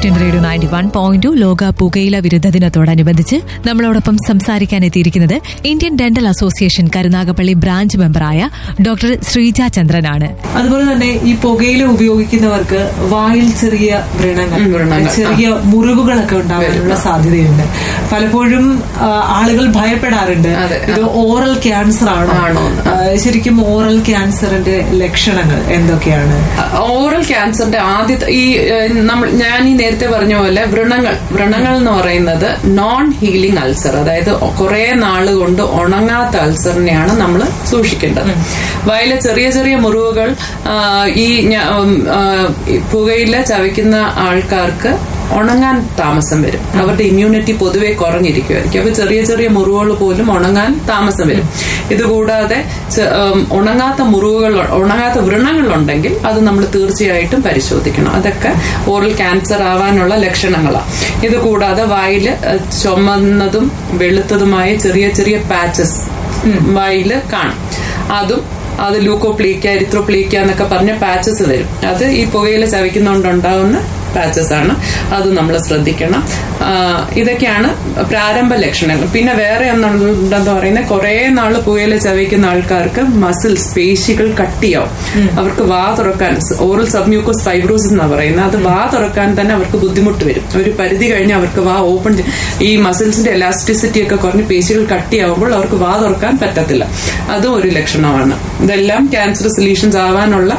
എഫ്റ്റിൻ radio ninety one point ലോക പുകയില വിരുദ്ധ ദിനത്തോടനുബന്ധിച്ച് നമ്മളോടൊപ്പം സംസാരിക്കാൻ എത്തിയിരിക്കുന്നത് Indian dental association Karunagappally branch മെമ്പറായ ഡോക്ടർ ശ്രീജ ചന്ദ്രനാണ് അതുപോലെ തന്നെ ഈ പുകയില ഉപയോഗിക്കുന്നവർക്ക് വായിൽ ചെറിയ വ്രണങ്ങൾ വ്രണങ്ങൾ, ചെറിയ മുറിവുകളൊക്കെ ഉണ്ടാവാനുള്ള സാധ്യതയുണ്ട് പലപ്പോഴും ആ, ആളുകൾ ഭയപ്പെടാറുണ്ട് അതെ, ഇത് ഓറൽ ക്യാൻസർ ആണോ ആണോ എന്ന്. ആ, ശരിക്കും ഓറൽ ക്യാൻസറിന്റെ ലക്ഷണങ്ങൾ എന്തൊക്കെയാണ് ഓറൽ ക്യാൻസറിന്റെ ആദ്യത്തെ ഈ ഏഹ്, നമ്മൾ ഞാൻ ഈ നേരത്തെ പറഞ്ഞ പോലെ വ്രണങ്ങൾ വ്രണങ്ങൾ എന്ന് പറയുന്നത് നോൺ ഹീലിംഗ് അൾസർ അതായത് കുറെ നാള് കൊണ്ട് ഉണങ്ങാത്ത അൾസറിനെയാണ് നമ്മൾ സൂക്ഷിക്കേണ്ടത് വയലെ ചെറിയ ചെറിയ മുറിവുകൾ ആ, ഈ ഞ- ഉം, ആ, ഈ പുകയില ചവയ്ക്കുന്ന ആൾക്കാർക്ക് ഉണങ്ങാൻ താമസം വരും അവരുടെ ഇമ്മ്യൂണിറ്റി പൊതുവെ കുറഞ്ഞിരിക്കുമായിരിക്കും അപ്പൊ ചെറിയ ചെറിയ മുറിവുകൾ പോലും ഉണങ്ങാൻ താമസം വരും ഇതുകൂടാതെ ചെ- ഉം, ഉണങ്ങാത്ത മുറിവുകൾ ഉണങ്ങാത്ത വ്രണങ്ങളുണ്ടെങ്കിൽ അത് നമ്മൾ തീർച്ചയായിട്ടും പരിശോധിക്കണം അതൊക്കെ ഓറൽ ക്യാൻസർ ആവാനുള്ള ലക്ഷണങ്ങളാണ് ഇത് കൂടാതെ വായിൽ ചുമന്നതും വെളുത്തതുമായ ചെറിയ ചെറിയ പാച്ചസ് വായിൽ കാണും അതും അത് ലൂക്കോപ്ലീക്ക എരിത്രോപ്ലീക്ക എന്നൊക്കെ പറഞ്ഞ പാച്ചസ് വരും അത് ഈ പുകയില ചവയ്ക്കുന്നതുകൊണ്ടുണ്ടാവുന്ന പാച്ചസ് ആണ് അത് നമ്മൾ ശ്രദ്ധിക്കണം ആ, ഇതൊക്കെയാണ് പ്രാരംഭ ലക്ഷണങ്ങൾ പിന്നെ വേറെ ഒന്നുണ്ടെന്ന് പറയുന്നത് കുറെ നാൾ പുകയില ചവയ്ക്കുന്ന ആൾക്കാർക്ക് മസിൽസ് പേശികൾ കട്ടിയാവും അവർക്ക് വാ തുറക്കാൻ ഓറൽ സബ്മ്യൂക്കോസ് ഫൈബ്രോസിസ് എന്നാ പറയുന്നത് അത് വാ തുറക്കാൻ തന്നെ അവർക്ക് ബുദ്ധിമുട്ട് വരും ഒരു പരിധി കഴിഞ്ഞ് അവർക്ക് വാ ഓപ്പൺ ഈ മസിൽസിന്റെ എലാസ്റ്റിസിറ്റി ഒക്കെ കുറഞ്ഞ് പേശികൾ കട്ടിയാവുമ്പോൾ അവർക്ക് വാ തുറക്കാൻ പറ്റത്തില്ല അതും ഒരു ലക്ഷണമാണ് ഇതെല്ലാം ക്യാൻസർ സൊല്യൂഷൻസ് ആവാനുള്ള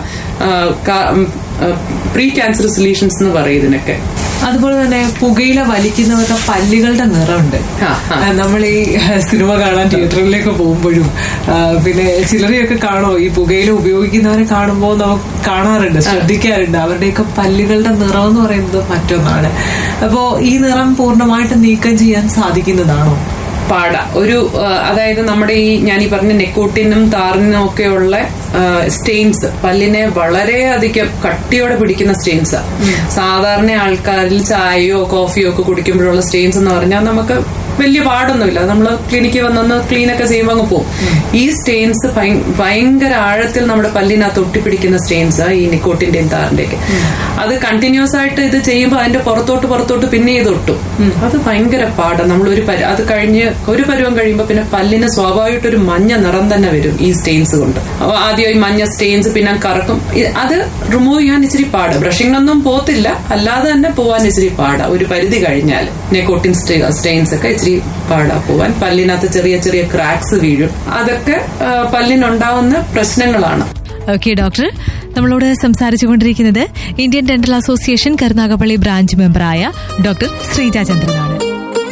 പ്രീ ക്യാൻസർ സൊല്യൂഷൻസ് എന്ന് പറയും ഇതിനൊക്കെ അതുപോലെ തന്നെ പുകയില വലിക്കുന്നവരുടെ പല്ലുകളുടെ നിറമുണ്ട് ആ, ആ. ആ, നമ്മൾ ഈ സിനിമ കാണാൻ തിയേറ്ററിലേക്ക് പോകുമ്പോഴും ആ, പിന്നെ ചിലരെയൊക്കെ കാണോ ഈ പുകയില ഉപയോഗിക്കുന്നവരെ കാണുമ്പോൾ നമുക്ക് കാണാറുണ്ട് ശ്രദ്ധിക്കാറുണ്ട് അവരുടെയൊക്കെ പല്ലുകളുടെ നിറം എന്ന് പറയുന്നത് മറ്റൊന്നാണ് അപ്പോ ഈ നിറം പൂർണ്ണമായിട്ട് നീക്കം ചെയ്യാൻ സാധിക്കുന്നതാണോ പാട ഒരു ആ, അതായത് നമ്മുടെ ഈ ഞാൻ ഈ പറഞ്ഞ നെക്കോട്ടിനും താറിനും ഒക്കെയുള്ള സ്റ്റെയിൻസ് പല്ലിനെ വളരെയധികം കട്ടിയോടെ പിടിക്കുന്ന സ്റ്റെയിൻസ് സാധാരണ ആൾക്കാരിൽ ചായയോ കോഫിയോ ഒക്കെ കുടിക്കുമ്പോഴുള്ള സ്റ്റെയിൻസ് എന്ന് പറഞ്ഞാൽ നമുക്ക് വലിയ പാടൊന്നുമില്ല നമ്മൾ ക്ലിനിക്കിൽ വന്നൊന്ന് ക്ലീൻ ഒക്കെ ചെയ്യുമ്പോൾ അങ്ങ് പോകും ഈ സ്റ്റെയിൻസ് ഭയങ്കര ആഴത്തിൽ നമ്മുടെ പല്ലിനകത്ത് ഒട്ടിപ്പിടിക്കുന്ന സ്റ്റെയിൻസ് ഈ നിക്കോട്ടിന്റെയും താറിന്റെയൊക്കെ അത് കണ്ടിന്യൂസ് ആയിട്ട് ഇത് ചെയ്യുമ്പോൾ അതിന്റെ പുറത്തോട്ട് പുറത്തോട്ട് പിന്നെ ഇത് ഒട്ടും അത് ഭയങ്കര പാടാണ് നമ്മൾ ഒരു പരു അത് കഴിഞ്ഞ് ഒരു പരുവം കഴിയുമ്പോൾ പിന്നെ പല്ലിന് സ്വാഭാവികമായിട്ട് ഒരു മഞ്ഞ നിറം തന്നെ വരും ഈ സ്റ്റെയിൻസ് കൊണ്ട് അപ്പൊ ആദ്യം ഈ മഞ്ഞ സ്റ്റെയിൻസ് പിന്നെ കറക്കും ഇ- അത് റിമൂവ് ചെയ്യാൻ ഇച്ചിരി പാട് ബ്രഷിംഗൊന്നും പോത്തില്ല അല്ലാതെ തന്നെ പോവാൻ ഇച്ചിരി പാടാ ഒരു പരിധി കഴിഞ്ഞാൽ നെക്കോട്ടിൻ സ്റ്റെയിൻസ് ഒക്കെ ഇച്ചിരി പാടാ പോവാൻ പല്ലിനകത്ത് ചെറിയ ചെറിയ ക്രാക്സ് വീഴും അതൊക്കെ ആ, പല്ലിനുണ്ടാവുന്ന പ്രശ്നങ്ങളാണ് ഓക്കെ ഡോക്ടർ നമ്മളോട് സംസാരിച്ചുകൊണ്ടിരിക്കുന്നത് Indian dental association Karunagappally branch മെമ്പറായ ഡോക്ടർ ശ്രീജ ചന്ദ്രനാണ്